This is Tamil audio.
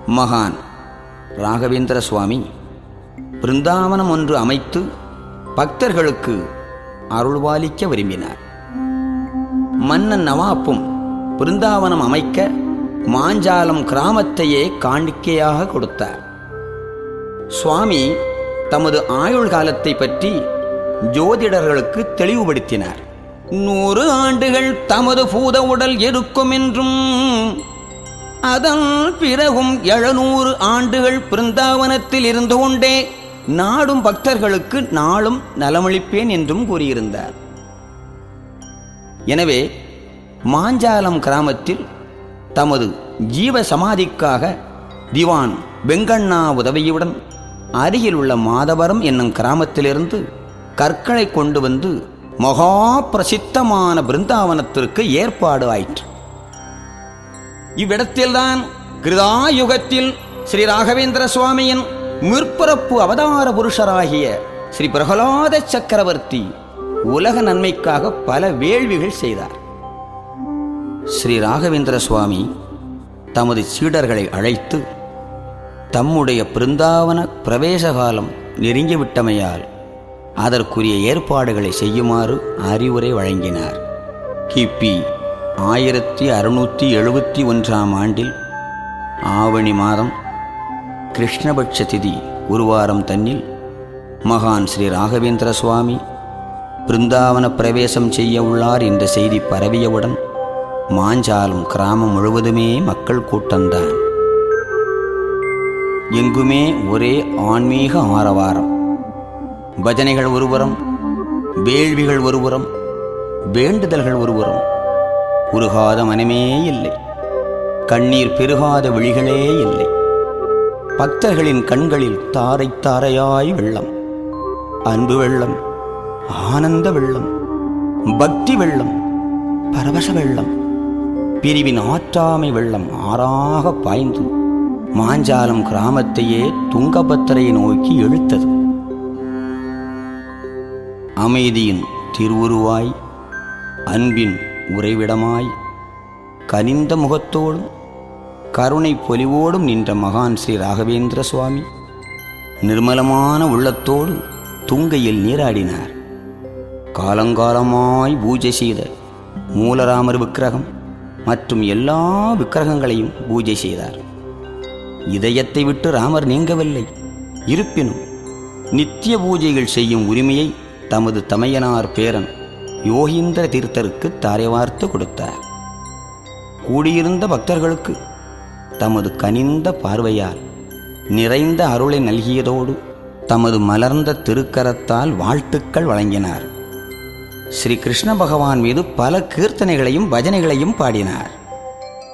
மகான் ராகவேந்திர சுவாமி பிருந்தாவனம் ஒன்று அமைத்து பக்தர்களுக்கு அருள்வாலிக்க விரும்பினார் மன்னன் நவாப்பும் பிருந்தாவனம் அமைக்க மாஞ்சாலம் கிராமத்தையே காணிக்கையாக கொடுத்தார் சுவாமி தமது ஆயுள் காலத்தை பற்றி ஜோதிடர்களுக்கு தெளிவுபடுத்தினார் நூறு ஆண்டுகள் தமது பூத உடல் இருக்கும் என்றும் அதன் பிறகும் எழுநூறு ஆண்டுகள் பிருந்தாவனத்தில் இருந்து கொண்டே நாடும் பக்தர்களுக்கு நாளும் நலமளிப்பேன் என்றும் கூறியிருந்தார் எனவே மாஞ்சாலம் கிராமத்தில் தமது ஜீவ சமாதிக்காக திவான் வெங்கண்ணா உதவியுடன் அருகில் உள்ள மாதவரம் என்னும் கிராமத்திலிருந்து கற்களை கொண்டு வந்து மகா பிரசித்தமான பிருந்தாவனத்திற்கு ஏற்பாடு ஆயிற்று இவ்விடத்தில்தான் கிருதாயுகத்தில் ஸ்ரீ ராகவேந்திர சுவாமியின் முற்பிறப்பு அவதார புருஷராகிய ஸ்ரீ பிரகலாத சக்கரவர்த்தி உலக நன்மைக்காக பல வேள்விகள் செய்தார் ஸ்ரீ ராகவேந்திர சுவாமி தமது சீடர்களை அழைத்து தம்முடைய பிருந்தாவன பிரவேச காலம் நெருங்கிவிட்டமையால் அதற்குரிய ஏற்பாடுகளை செய்யுமாறு அறிவுரை வழங்கினார் கிபி ஆயிரத்தி அறுநூற்றி எழுபத்தி ஒன்றாம் ஆண்டில் ஆவணி மாதம் கிருஷ்ணபட்ச திதி ஒரு வாரம் தன்னில் மகான் ஸ்ரீ ராகவேந்திர சுவாமி பிருந்தாவன பிரவேசம் செய்ய உள்ளார் என்ற செய்தி பரவியவுடன் மாஞ்சாலம் கிராமம் முழுவதுமே மக்கள் கூட்டம்தான் எங்குமே ஒரே ஆன்மீக ஆரவாரம் பஜனைகள் ஒருபுறம் வேள்விகள் ஒருபுறம் வேண்டுதல்கள் ஒருபுறம் உருகாத மனமே இல்லை கண்ணீர் பெருகாத விழிகளே இல்லை பக்தர்களின் கண்களில் தாரை தாரையாய் வெள்ளம் அன்பு வெள்ளம் ஆனந்த வெள்ளம் பக்தி வெள்ளம் பரவச வெள்ளம் பிரிவின் ஆற்றாமை வெள்ளம் ஆறாக பாய்ந்து மாஞ்சாலம் கிராமத்தையே துங்கபத்திரையை நோக்கி இழுத்தது அமைதியின் திருவுருவாய் அன்பின் உறைவிடமாய் கனிந்த முகத்தோடும் கருணை பொலிவோடும் நின்ற மகான் ஸ்ரீ ராகவேந்திர சுவாமி நிர்மலமான உள்ளத்தோடு துங்கையில் நீராடினார் காலங்காலமாய் பூஜை செய்த மூலராமர் விக்கிரகம் மற்றும் எல்லா விக்கிரகங்களையும் பூஜை செய்தார் இதயத்தை விட்டு ராமர் நீங்கவில்லை இருப்பினும் நித்திய பூஜைகள் செய்யும் உரிமையை தமது தமையனார் பேரன் யோகீந்திர தீர்த்தருக்கு தாரைவார்த்து கொடுத்தார் கூடியிருந்த பக்தர்களுக்கு தமது கனிந்த பார்வையால் நிறைந்த அருளை நல்கியதோடு தமது மலர்ந்த திருக்கரத்தால் வாழ்த்துக்கள் வழங்கினார் ஸ்ரீ கிருஷ்ண பகவான் மீது பல கீர்த்தனைகளையும் பஜனைகளையும் பாடினார்